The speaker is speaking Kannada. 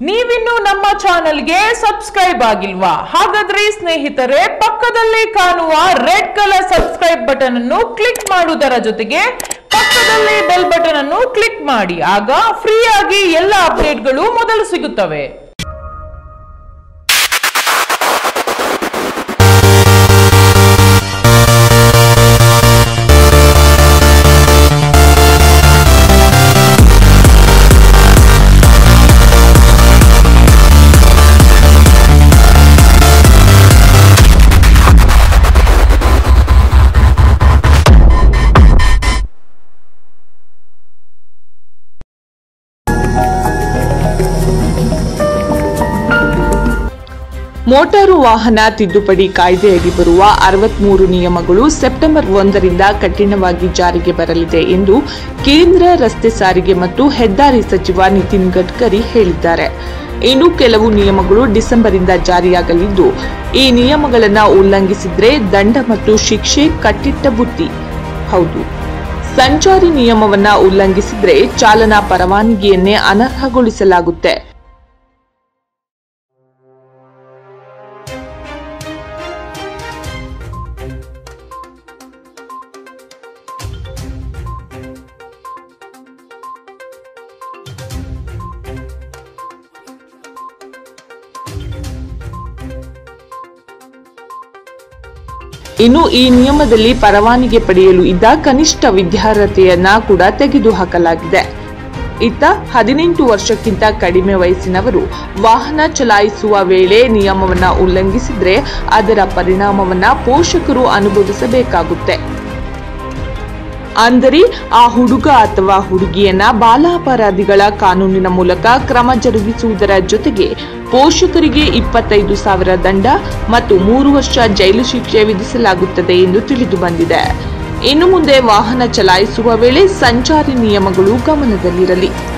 ನೀವಿನ್ನು ನಮ್ಮ ಚಾನೆಲ್ಗೆ ಸಬ್ಸ್ಕ್ರೈಬ್ ಆಗಿಲ್ವಾ ಹಾಗಾದ್ರೆ ಸ್ನೇಹಿತರೆ ಪಕ್ಕದಲ್ಲಿ ಕಾಣುವ ರೆಡ್ ಕಲರ್ ಸಬ್ಸ್ಕ್ರೈಬ್ ಬಟನ್ ಅನ್ನು ಕ್ಲಿಕ್ ಮಾಡುವುದರ ಜೊತೆಗೆ ಪಕ್ಕದಲ್ಲಿ ಬೆಲ್ ಬಟನ್ ಅನ್ನು ಕ್ಲಿಕ್ ಮಾಡಿ ಆಗ ಫ್ರೀ ಆಗಿ ಎಲ್ಲ ಅಪ್ಡೇಟ್ಗಳು ಮೊದಲು ಸಿಗುತ್ತವೆ ಮೋಟಾರು ವಾಹನ ತಿದ್ದುಪಡಿ ಕಾಯ್ದೆಯಡಿ ಬರುವ ಅರವತ್ಮೂರು ನಿಯಮಗಳು ಸೆಪ್ಟೆಂಬರ್ ಒಂದರಿಂದ ಕಠಿಣವಾಗಿ ಜಾರಿಗೆ ಬರಲಿದೆ ಎಂದು ಕೇಂದ್ರ ರಸ್ತೆ ಸಾರಿಗೆ ಮತ್ತು ಹೆದ್ದಾರಿ ಸಚಿವ ನಿತಿನ್ ಗಡ್ಕರಿ ಹೇಳಿದ್ದಾರೆ ಇನ್ನು ಕೆಲವು ನಿಯಮಗಳು ಡಿಸೆಂಬರಿಂದ ಜಾರಿಯಾಗಲಿದ್ದು ಈ ನಿಯಮಗಳನ್ನು ಉಲ್ಲಂಘಿಸಿದ್ರೆ ದಂಡ ಮತ್ತು ಶಿಕ್ಷೆ ಕಟ್ಟಿಟ್ಟ ಬುತ್ತಿ ಹೌದು ಸಂಚಾರಿ ನಿಯಮವನ್ನ ಉಲ್ಲಂಘಿಸಿದ್ರೆ ಚಾಲನಾ ಪರವಾನಗಿಯನ್ನೇ ಅನರ್ಹಗೊಳಿಸಲಾಗುತ್ತೆ ಇನ್ನು ಈ ನಿಯಮದಲ್ಲಿ ಪರವಾನಗಿ ಪಡೆಯಲು ಇದ್ದ ಕನಿಷ್ಠ ವಿದ್ಯಾರ್ಹತೆಯನ್ನ ಕೂಡ ತೆಗೆದುಹಾಕಲಾಗಿದೆ ಇತ್ತ ಹದಿನೆಂಟು ವರ್ಷಕ್ಕಿಂತ ಕಡಿಮೆ ವಯಸ್ಸಿನವರು ವಾಹನ ಚಲಾಯಿಸುವ ವೇಳೆ ನಿಯಮವನ್ನ ಉಲ್ಲಂಘಿಸಿದ್ರೆ ಅದರ ಪರಿಣಾಮವನ್ನ ಪೋಷಕರು ಅನುಭವಿಸಬೇಕಾಗುತ್ತೆ ಅಂದರೆ ಆ ಹುಡುಗ ಅಥವಾ ಹುಡುಗಿಯನ್ನ ಬಾಲಾಪರಾಧಿಗಳ ಕಾನೂನಿನ ಮೂಲಕ ಕ್ರಮ ಜರುಗಿಸುವುದರ ಜೊತೆಗೆ ಪೋಷಕರಿಗೆ ಇಪ್ಪತ್ತೈದು ಸಾವಿರ ದಂಡ ಮತ್ತು ಮೂರು ವರ್ಷ ಜೈಲು ಶಿಕ್ಷೆ ವಿಧಿಸಲಾಗುತ್ತದೆ ಎಂದು ತಿಳಿದು ಬಂದಿದೆ ಇನ್ನು ಮುಂದೆ ವಾಹನ ಚಲಾಯಿಸುವ ವೇಳೆ ಸಂಚಾರಿ ನಿಯಮಗಳು ಗಮನದಲ್ಲಿರಲಿ